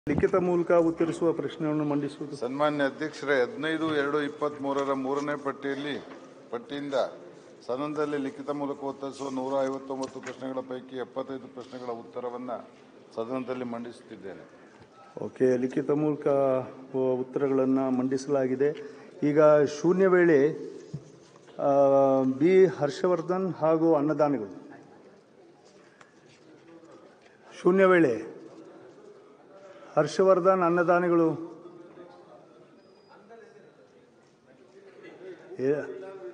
ಲಿಖಿತ ಮೂಲಕ ಉತ್ತರಿಸುವ ಪ್ರಶ್ನೆಯನ್ನು ಮಂಡಿಸುವುದು ಸನ್ಮಾನ್ಯ ಅಧ್ಯಕ್ಷರೇ ಹದಿನೈದು ಎರಡು ಇಪ್ಪತ್ತ್ ಮೂರರ ಮೂರನೇ ಪಟ್ಟಿಯಲ್ಲಿ ಪಟ್ಟಿಯಿಂದ ಸದನದಲ್ಲಿ ಲಿಖಿತ ಮೂಲಕ ಉತ್ತರಿಸುವ ನೂರ ಐವತ್ತೊಂಬತ್ತು ಪ್ರಶ್ನೆಗಳ ಪೈಕಿ ಎಪ್ಪತ್ತೈದು ಪ್ರಶ್ನೆಗಳ ಉತ್ತರವನ್ನು ಸದನದಲ್ಲಿ ಮಂಡಿಸುತ್ತಿದ್ದೇನೆ ಓಕೆ ಲಿಖಿತ ಮೂಲಕ ಉತ್ತರಗಳನ್ನು ಮಂಡಿಸಲಾಗಿದೆ ಈಗ ಶೂನ್ಯ ವೇಳೆ ಆ, ಬಿ ಹರ್ಷವರ್ಧನ್ ಹಾಗೂ ಅನ್ನದಾನಿಗಳು ಶೂನ್ಯ ವೇಳೆ ಹರ್ಷವರ್ಧನ್ ಅನ್ನದಾನಿಗಳು ಏ-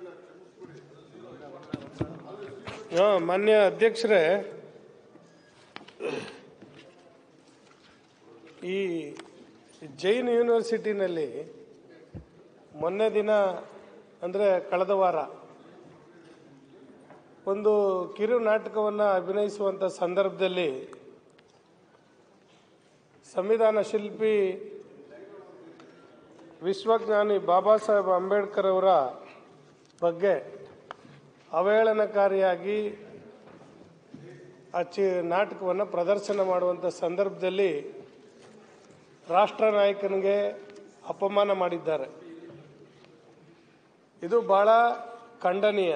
ಹಾ, ಮಾನ್ಯ ಅಧ್ಯಕ್ಷರೇ ಈ ಜೈನ್ ಯೂನಿವರ್ಸಿಟಿನಲ್ಲಿ ಮೊನ್ನೆ ದಿನ ಅಂದರೆ ಕಳೆದ ವಾರ ಒಂದು ಕಿರು ನಾಟಕವನ್ನು ಅಭಿನಯಿಸುವಂಥ ಸಂದರ್ಭದಲ್ಲಿ ಸಂವಿಧಾನ ಶಿಲ್ಪಿ ವಿಶ್ವಜ್ಞಾನಿ ಬಾಬಾ ಸಾಹೇಬ್ ಅಂಬೇಡ್ಕರ್ ಅವರ ಬಗ್ಗೆ ಅವಹೇಳನಕಾರಿಯಾಗಿ ಆ ಚಿ ನಾಟಕವನ್ನು ಪ್ರದರ್ಶನ ಮಾಡುವಂಥ ಸಂದರ್ಭದಲ್ಲಿ ರಾಷ್ಟ್ರ ನಾಯಕನಿಗೆ ಅಪಮಾನ ಮಾಡಿದ್ದಾರೆ ಇದು ಬಹಳ ಖಂಡನೀಯ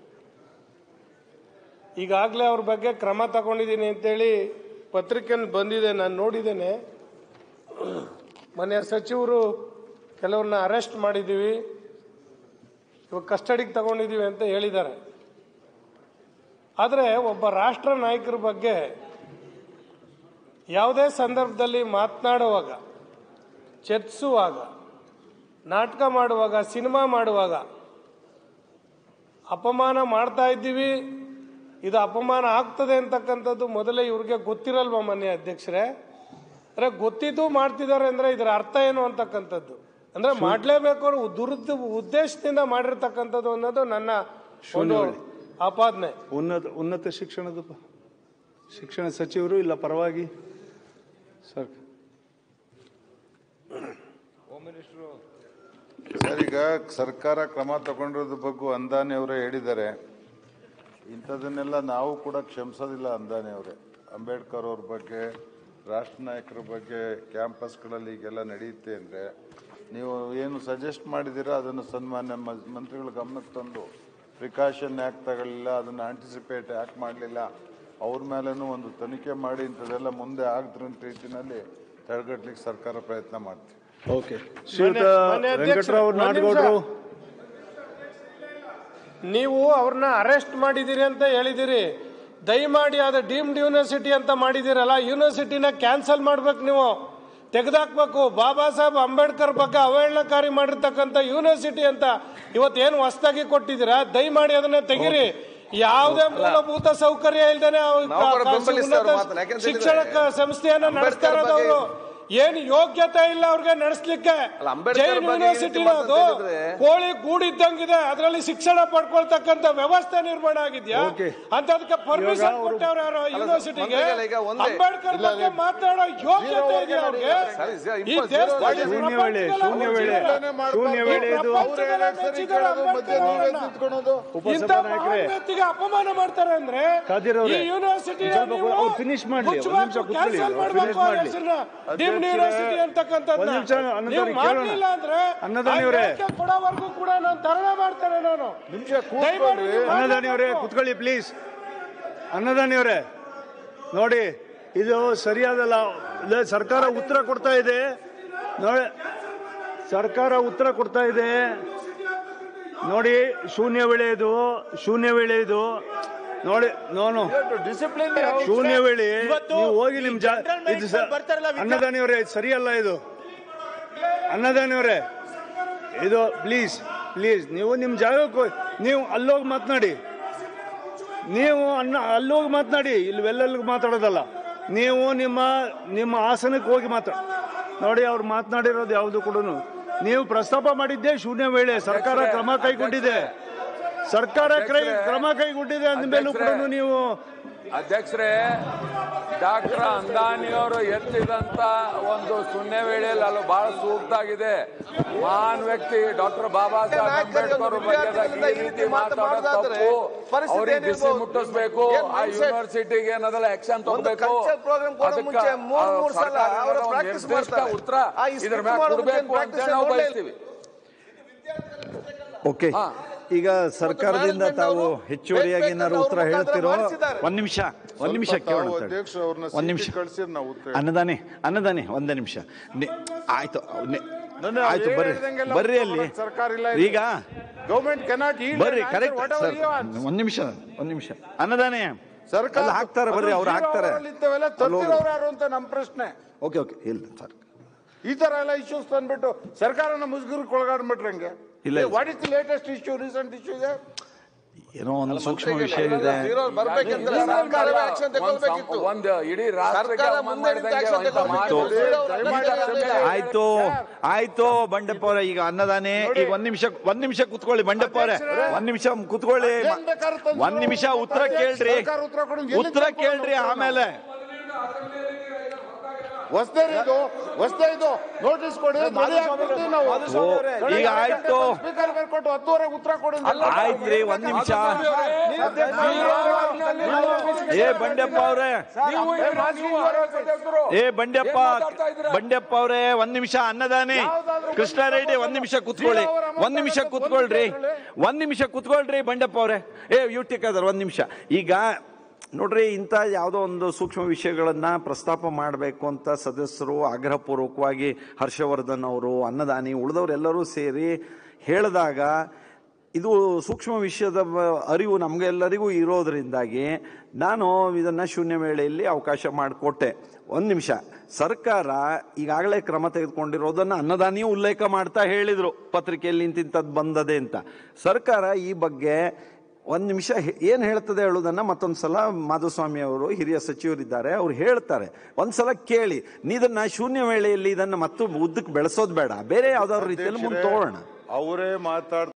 ಈಗಾಗಲೇ ಅವ್ರ ಬಗ್ಗೆ ಕ್ರಮ ತಗೊಂಡಿದ್ದೀನಿ ಅಂತೇಳಿ ಪತ್ರಿಕೆಯಲ್ಲಿ ಬಂದಿದೆ ನಾನು ನೋಡಿದ್ದೇನೆ ಮನೆಯ ಸಚಿವರು ಕೆಲವ್ರನ್ನ ಅರೆಸ್ಟ್ ಮಾಡಿದ್ದೀವಿ ಇವಾಗ ಕಸ್ಟಡಿಗೆ ತಗೊಂಡಿದ್ದೀವಿ ಅಂತ ಹೇಳಿದ್ದಾರೆ ಆದರೆ ಒಬ್ಬ ರಾಷ್ಟ್ರ ನಾಯಕರ ಬಗ್ಗೆ ಯಾವುದೇ ಸಂದರ್ಭದಲ್ಲಿ ಮಾತನಾಡುವಾಗ ಚರ್ಚಿಸುವಾಗ ನಾಟಕ ಮಾಡುವಾಗ ಸಿನಿಮಾ ಮಾಡುವಾಗ ಅಪಮಾನ ಮಾಡ್ತಾ ಇದ್ದೀವಿ ಇದು ಅಪಮಾನ ಆಗ್ತದೆ ಅಂತಕ್ಕಂಥದ್ದು ಮೊದಲೇ ಇವ್ರಿಗೆ ಗೊತ್ತಿರಲ್ವ ಮಾನ್ಯ ಅಧ್ಯಕ್ಷರೇ ಅಂದ್ರೆ ಗೊತ್ತಿದ್ದು ಮಾಡ್ತಿದ್ದಾರೆ ಅಂದ್ರೆ ಇದರ ಅರ್ಥ ಏನು ಅಂತಕ್ಕಂಥದ್ದು ಅಂದ್ರೆ ಮಾಡ್ಲೇಬೇಕು ಅನ್ನೋ ದುರುದ್ದ ಉದ್ದೇಶದಿಂದ ಮಾಡಿರ್ತಕ್ಕಂಥದ್ದು ಅನ್ನೋದು ನನ್ನ ಒಂದು ಆಪಾದನೆ ಉನ್ನತ ಉನ್ನತ ಶಿಕ್ಷಣದ ಪ- ಶಿಕ್ಷಣ ಸಚಿವರು ಇಲ್ಲ ಪರವಾಗಿ ಸರ್ ಸರ್ ಈಗ ಸರ್ಕಾರ ಕ್ರಮ ತಗೊಂಡಿರೋದ್ರ ಬಗ್ಗೆ ಅಂದಾನಿ ಅವರೇ ಹೇಳಿದ್ದಾರೆ ಇಂಥದನ್ನೆಲ್ಲ ನಾವು ಕೂಡ ಕ್ಷಮಿಸೋದಿಲ್ಲ ಅಂದಾನಿ ಅವರೇ ಅಂಬೇಡ್ಕರ್ ಅವ್ರ ಬಗ್ಗೆ ರಾಷ್ಟ್ರ ನಾಯಕರ ಬಗ್ಗೆ ಕ್ಯಾಂಪಸ್ಗಳಲ್ಲಿ ಈಗೆಲ್ಲ ನಡೆಯುತ್ತೆ ಅಂದರೆ ನೀವು ಏನು ಸಜೆಸ್ಟ್ ಮಾಡಿದ್ದೀರಾ ಅದನ್ನು ಸನ್ಮಾನ್ಯ ಮ- ಮಂತ್ರಿಗಳ ಗಮನಕ್ಕೆ ತಂದು ಪ್ರಿಕಾಷನ್ ಯಾಕೆ ತಗೊಳ್ಳಿಲ್ಲ ಅದನ್ನು ಆಂಟಿಸಿಪೇಟ್ ಯಾಕೆ ಮಾಡಲಿಲ್ಲ ಅವ್ರ ಮೇಲೇನೂ ಒಂದು ತನಿಖೆ ಮಾಡಿ ಇಂಥದ್ದೆಲ್ಲ ಮುಂದೆ ಆಗದ್ರಂತ ರೀತಿಯಲ್ಲಿ ತಡೆಗಟ್ಟಲಿಕ್ಕೆ ಸರ್ಕಾರ ಪ್ರಯತ್ನ ಮಾಡ್ತೀವಿ ಓಕೆ ಶ್ರೀಯುತ ಮಾನ್ಯ ಅಧ್ಯಕ್ಷ, ವೆಂಕಟರಾವ್ ಒಂದ್ ನಿಮಿಷ. ನಾಡಗೌಡರು ನೀವು ಅವ್ರನ್ನ ಅರೆಸ್ಟ್ ಮಾಡಿದ್ದೀರಿ ಅಂತ ಹೇಳಿದಿರಿ ದಯಮಾಡಿ ಅದು ಡೀಮ್ಡ್ ಯೂನಿವರ್ಸಿಟಿ ಅಂತ ಮಾಡಿದಿರಲ್ಲ ಯೂನಿವರ್ಸಿಟಿನ ಕ್ಯಾನ್ಸಲ್ ಮಾಡ್ಬೇಕು ನೀವು ತೆಗೆದಾಕ್ಬೇಕು ಬಾಬಾ ಸಾಹೇಬ್ ಅಂಬೇಡ್ಕರ್ ಬಗ್ಗೆ ಅವಹೇಳನಕಾರಿ ಮಾಡಿರ್ತಕ್ಕಂಥ ಯೂನಿವರ್ಸಿಟಿ ಅಂತ ಇವತ್ತೇನು ಹೊಸದಾಗಿ ಕೊಟ್ಟಿದ್ದೀರಾ ದಯಮಾಡಿ ಅದನ್ನ ತೆಗಿರಿ ಯಾವುದೇ ಮೂಲಭೂತ ಸೌಕರ್ಯ ಇಲ್ದೇನೆ ಅವ್ರು ನಾವು ಕೂಡ ಖಾಸಗಿ ಬೆಂಬಲಿಸ್ತಾ ಇರೋ ಉನ್ನತ ಮಾತನ್ನ. ಯಾಕೆಂತ ಶಿಕ್ಷಣ ಹೇಳಿದ್ರೆ ಸಂಸ್ಥೆಯನ್ನ ನಡೆಸ್ತಾ ಅಂಬೇಡ್ಕರ್ ಇರೋದು ಅವರು ಬಗ್ಗೆ- ಏನು ಯೋಗ್ಯತೆ ಇಲ್ಲ ಅವ್ರಿಗೆ ನಡೆಸ್ಲಿಕ್ಕೆ ಅಲ್ಲ, ಅಂಬೇಡ್ಕರ್ ಜೈನ್ ಬಗ್ಗೆ ಯೂನಿವರ್ಸಿಟಿ ಈ ರೀತಿ ಅದು ಮಾತಂತ ಹೇಳಿದ್ರೆ- ಕೋಳಿ ಗೂಡಿದ್ದಂಗಿದೆ ಅದರಲ್ಲಿ ಶಿಕ್ಷಣ ಪಡ್ಕೊಳ್ತಕ್ಕಂತ ವ್ಯವಸ್ಥೆ ನಿರ್ಮಾಣ ಆಗಿದ್ಯಾ Okay. ಅಂತ ಅದಕ್ಕೆ ಪರ್ಮಿಷನ್ ಇವಾಗ ಅವರು- ಕೊಟ್ಟವ್ರು ಯಾರು ಯೂನಿವರ್ಸಿಟಿಗೆ ಮಂತ್ರಿಗಳೇ ಈಗ ಒಂದೇ- ಅಂಬೇಡ್ಕರ್ ಬಗ್ಗೆ ಮಾತಾಡೋ ಯೋಗ್ಯತೆ ಇದೆಯಾ ಅವ್ರಿಗೆ ಸರಿ, ಸರಿ, ಈ impossible. ದೇಶದಲ್ಲಿ ಶೂನ್ಯ ವೇಳೆ ಪ್ರಪಂಚದಲ್ಲಿ ಶೂನ್ಯ ವೇಳೆ ಶೂನ್ಯ ವೇಳೆ ಇದು ಪ್ರಪಂಚದಲ್ಲೇ ಮೆಚ್ಚಿದ್ದಾರೆ ಅಂಬೇಡ್ಕರ್ ಅವರನ್ನ. ಇಂಥ ಉಪಸಭಾ ನಾಯಕರೇ ಮಹಾನ್ ವ್ಯಕ್ತಿಗೆ ಅಪಮಾನ ಮಾಡ್ತಾರೆ ಅಂದ್ರೆ ಖಾದಿರ್ ಅವರೇ, ಈ ಯೂನಿವರ್ಸಿಟಿ ಸ್ವಲ್ಪ ಕೂಡ ಅವ್ರು finish ಮಾಡ್ಲಿ, ಒಂದ್ ನಿಮಿಷ ಕೂತ್ಕೊಳ್ಳಿ, ಅವ್ರು finish ಮಾಡ್ಲಿ. ಡೀಮ್ಡ್ ಯೂನಿವರ್ಸಿಟಿ ಅಂತಕ್ಕಂಥದ್ದು ಒಂದ್ ನಿಮಿಷ ಅನ್ನದಾನಿ ನೀವು ಕೇಳೋಣ. ಮಾಡ್ಲಿಲ್ಲ ಅಂದ್ರೆ ಅನ್ನದಾನಿ ಆ ಅವರೇ. ಹೇಳಿಕೆ ಕೊಡೋವರೆಗೂ ಕೂಡ ನಾನು ಧರಣಿ ಮಾಡ್ತೇನೆ ನಾನು ದಯಮಾಡಿ ನೀವು ಅನ್ನದಾನಿ ಅವರೇ ಮಾಡ್ಲೇಬೇಕು. ಕುತ್ಕೊಳ್ಳಿ ಪ್ಲೀಸ್ ಅನ್ನದಾನಿ ಅವರೇ ನೋಡಿ ಇದು ಸರಿಯಾದಲ್ಲ ಇಲ್ಲ, ಸರ್ಕಾರ ಉತ್ತರ ಕೊಡ್ತಾ ಇದೆ ನೋಡಿ ಸರ್ಕಾರ ಉತ್ತರ ಕೊಡ್ತಾ ಇದೆ ನೋಡಿ ಶೂನ್ಯ ವೇಳೆ ಇದು ಶೂನ್ಯ ವೇಳೆ ಇದು ನೋಡಿ ನೋನು ಶೂನ್ಯ ವೇಳೆ ನೀವು ಹೋಗಿ ನಿಮ್ ಜಾ ಇದು ಸ- ಅನ್ನದಾನಿ ಅವರೇ ಇದು ಸರಿಯಲ್ಲ ಇದು ಅನ್ನದಾನಿ ಅವರೇ ಇದು ಪ್ಲೀಸ್ ಪ್ಲೀಸ್ ನೀವು ನಿಮ್ಮ ಜಾಗಕ್ಕೆ ಹೋಗಿ ನೀವು ಅಲ್ಲೋಗಿ ಮಾತನಾಡಿ ನೀವು ಅನ್ನ ಅಲ್ಲೋಗಿ ಮಾತನಾಡಿ ಇಲ್ಲಿ ಎಲ್ಲೆಲ್ಲಿಗೆ ಮಾತಾಡೋದಲ್ಲ ನೀವು ನಿಮ್ಮ ನಿಮ್ಮ ಆಸನಕ್ಕೆ ಹೋಗಿ ಮಾತಾಡಿ ನೋಡಿ ಅವ್ರು ಮಾತನಾಡಿರೋದು ಯಾವುದು ಕೂಡ ನೀವು ಪ್ರಸ್ತಾಪ ಮಾಡಿದ್ದೇ ಶೂನ್ಯ ವೇಳೆ ಸರ್ಕಾರ ಕ್ರಮ ಕೈಗೊಂಡಿದೆ ಸರ್ಕಾರ ಕ್ರೈ- ಕ್ರಮ ಕೈಗೊಂಡಿದೆ ಅಂದ ಮೇಲೂ ಕೂಡ ನೀವು ಅಧ್ಯಕ್ಷರೇ ಡಾಕ್ಟರ್ ಅಂದಾನಿಯವರು ಎತ್ತಿದಂತ ಒಂದು ಶೂನ್ಯ ವೇಳೆಯಲ್ಲಿ ಅಲ್ಲಿ ಬಹಳ ಸೂಕ್ತ ಆಗಿದೆ ಮಹಾನ್ ವ್ಯಕ್ತಿ ಡಾಕ್ಟರ್ ಬಾಬಾ ಸಾಹೇಬ್ ಅಂಬೇಡ್ಕರ್ ಅವ್ರ ಬಗ್ಗೆ ಈ ರೀತಿ ಮಾತಾಡೋದು ತಪ್ಪು ಅವ್ರಿಗೆ ಬಿಸಿ ಮುಟ್ಟಿಸ್ಬೇಕು ಆ ಯೂನಿವರ್ಸಿಟಿಗೆ ಏನದಲ್ಲ ಆಕ್ಷನ್ ತಗೋಬೇಕು culture program ಕೊಡೋ ಮುಂಚೆ ಮೂರ್ ಮೂರ್ ಸಲ ಅವ್ರು practice ಮಾಡ್ತಾರೆ. ಉತ್ತರ ಆ ಈ ಇದ್ರ script ಮ್ಯಾಗ ಮಾಡೋ ಮುಂಚೆ ಕೊಡ್ಬೇಕು ಅಂತ practice ನಾವು ನೋಡ್ಲೇ ಬಯಸ್ತೀವಿ ಓಕೆ ಹಾ. ಈಗ ಸರ್ಕಾರದಿಂದ management ತಾವು ಅವರು ಹೆಚ್ಚುವರಿಯಾಗಿ ಬೇಕು ಏನಾದ್ರು ಅಂತ ಉತ್ತರ ಅವ್ರ ಮುಖಾಂತರ ಹೇಳ್ತಿರೋ ಮಾಡಿಸಿದ್ದಾರೆ. ಒಂದ್ ನಿಮಿಷ ಒಂದ್ ನಿಮಿಷ ಸ್ವಲ್ಪ ಕೇಳೋಣ ತಾವು ತಡಿ. ಅಧ್ಯಕ್ಷರು ಅವ್ರನ್ನ ಒಂದ್ ನಿಮಿಷ ಸೀಟಿಗೆ ಕಳ್ಸಿದ್ರೆ ನಾವು ಉತ್ತರ ಹೇಳ್ತೀವಿ. ಅನ್ನದಾನೆ ಅನ್ನದಾನೆ ಒಂದೇ ನಿಮಿಷ ನಿ- ಆಯ್ತು ನಿ- ನಾನು ಆಯ್ತು ಅವ್ರು ಬರ್ರಿ ಹೇಳ್ದಂಗೆಲ್ಲ ಬರ್ರಿ ಉತ್ತರ ಅಲ್ಲಿ ಕೊಡೋಕೆ ಸರ್ಕಾರ ಇಲ್ಲ ಇಲ್ಲಿ. ಈಗ ಗೌರ್ಮೆಂಟ್ ಕೆನಾಟ್ ಬರ್ರಿ ಕರೆಕ್ಟ್ ಸರ್ ಒಂದ್ ನಿಮಿಷ ಒಂದ್ ನಿಮಿಷ ಅನ್ನದಾನೆ ಸರ್ಕಾರ ಅಲ್ಲ, ಹಾಕ್ತಾರೆ ಬರ್ರಿ ಅವ್ರು ಹಾಕ್ತಾರೆ ಇತ್ತವೆಲ್ಲ ತಪ್ಪಿರೋರು ಯಾರು ಅಂತ ನಮ್ಮ ಪ್ರಶ್ನೆ ಓಕೆ ಓಕೆ ಇಲ್ಲ ಸರ್ ಈ ತರ ಎಲ್ಲ ಇಶ್ಯೂಸ್ ತಂದ್ಬಿಟ್ಟು ಸರ್ಕಾರನ ಮುಜುಗರಕ್ಕೆ ಒಳಗಾಡ್ಬಿಟ್ರೆ ಹಂಗೆ ಇಲ್ಲ, ಇಲ್ಲ. What is the latest issue recent issue ಇದೆ ಏನೋ ಒಂದು ಸೂಕ್ಷ್ಮ ವಿಷಯ ಇದೆ ಇರೋರು ಬರ್ಬೇಕಂದ್ರೆ ಸರ್ಕಾರವೇ action ತಗೊಳ್ಬೇಕಿತ್ತು. ಒಂದು ಇಡೀ ರಾಷ್ಟ್ರಕ್ಕೆ ಸರ್ಕಾರ ಅವಮಾನ ಮುಂದೆ ನಿಂತು ಮಾಡಿದಂಗೆ action ಅಂತ ತಗೊಳ್ಬೇಕಿತ್ತು. ಮಾಡಿ- ದಯಮಾಡಿ ಆಯ್ತು ಆಯ್ತು ಬಂಡೆಪ್ಪ ಅವರೇ ಈಗ ಅನ್ನದಾನೆ ಈಗ ಒಂದ್ ನಿಮಿಷ ಒಂದ್ ನಿಮಿಷ ಕುತ್ಕೊಳ್ಳಿ ಬಂಡೆಪ್ಪ ಅವರೇ ಒಂದ್ ನಿಮಿಷ ಕುತ್ಕೊಳ್ಳಿ ಏನ್ ಬೇಕಾದ್ರೂ ತಂದು ಒಂದ್ ನಿಮಿಷ ಉತ್ತರ ಕೇಳ್ರಿ ಸರ್ಕಾರ ಉತ್ತರ ಕೊಡಿ. ಎಲ್ಲಿ ಉತ್ತರ ತಪ್ಪು ಕೇಳ್ರಿ ನಾವು? ಆಮೇಲೆ ಹೊಸದೇ ಇದು ಹೊಸದೇ ಇದು ನೋಟಿಸ್ ಕೊಡಿ ನಾಳೆ ಹಾಕ್ಬಿಡ್ತೀವಿ ನಾವು ಓ, ಈಗ ಆಯ್ತು ಸ್ಪೀಕರ್ ಕೊಟ್ಟು ಹತ್ತುವರೆಗೆ ಉತ್ತರ ಕೊಡಿ ಅಂತ. ಆಯ್ತ್ರಿ ಒಂದ್ ನಿಮಿಷ ಏ ಬಂಡೆಪ್ಪ ಅವ್ರೆ ನೀವು ಈ ರಾಜಕೀಯ ಅಧ್ಯಕ್ಷರು. ಏ ಬಂಡೆಪ್ಪ ಏನ್ ಮಾತಾಡ್ತಾ ಇದ್ದೀರಾ? ಬಂಡೆಪ್ಪ ಅವ್ರೆ ಒಂದ್ ನಿಮಿಷ ಅನ್ನದಾನೆ ಕೃಷ್ಣಾರೆಡ್ಡಿ ಒಂದ್ ನಿಮಿಷ ಕುತ್ಕೊಳ್ಳಿ ಒಂದ್ ನಿಮಿಷ ಕುತ್ಕೊಳ್ರಿ ಒಂದ್ ನಿಮಿಷ ಕುತ್ಕೊಳ್ರಿ ಬಂಡೆಪ್ಪ ಅವ್ರೆ ಏ ಯು ಟೇಕದರ್ ಒಂದ್ ನಿಮಿಷ ಈಗ ನೋಡ್ರಿ ಇಂಥ ಯಾವುದೋ ಒಂದು ಸೂಕ್ಷ್ಮ ವಿಷಯಗಳನ್ನ ಪ್ರಸ್ತಾಪ ಮಾಡಬೇಕು ಅಂತ ಸದಸ್ಯರು ಆಗ್ರಹಪೂರ್ವಕವಾಗಿ ಹರ್ಷವರ್ಧನ್ ಅವರು ಅನ್ನದಾನಿ ಉಳಿದವರೆಲ್ಲರೂ ಸೇರಿ ಹೇಳಿದಾಗ ಇದು ಸೂಕ್ಷ್ಮ ವಿಷಯದ ಬ- ಅರಿವು ನಮಗೆಲ್ಲರಿಗೂ ಇರೋದ್ರಿಂದಾಗಿ ನಾನು ಇದನ್ನ ಶೂನ್ಯ ವೇಳೆಯಲ್ಲಿ ಅವಕಾಶ ಮಾಡಿಕೊಟ್ಟೆ ಒಂದು ನಿಮಿಷ ಸರ್ಕಾರ ಈಗಾಗಲೇ ಕ್ರಮ ತೆಗೆದುಕೊಂಡಿರೋದನ್ನ ಅನ್ನದಾನಿಯೂ ಉಲ್ಲೇಖ ಮಾಡ್ತಾ ಹೇಳಿದ್ರು ಪತ್ರಿಕೆಯಲ್ಲಿ ಇಂತಿಂಥದ್ದು ಬಂದದೆ ಅಂತ ಸರ್ಕಾರ ಈ ಬಗ್ಗೆ ಒಂದು ನಿಮಿಷ ಏನು ಹೇಳ್ತದೆ ಹೇಳೋದನ್ನ ಮತ್ತೊಂದು ಸಲ ಮಾಧುಸ್ವಾಮಿ ಅವರು ಹಿರಿಯ ಸಚಿವರಿದ್ದಾರೆ ಅವ್ರು ಹೇಳ್ತಾರೆ ಒಂದ್ಸಲ ಕೇಳಿ ನೀ ಇದನ್ನ ಶೂನ್ಯ ವೇಳೆಯಲ್ಲಿ ಇದನ್ನ ಮತ್ತು ಉದ್ದಕ್ಕೆ ಬೆಳೆಸೋದು ಬೇಡ ಬೇರೆ ಯಾವ್ದಾದ್ರು ರೀತಿಯಲ್ಲಿ ಮುಂದೆ ತಗೊಳ್ಳೋಣ ಅವರೇ ಮಾತಾಡ್ತಾ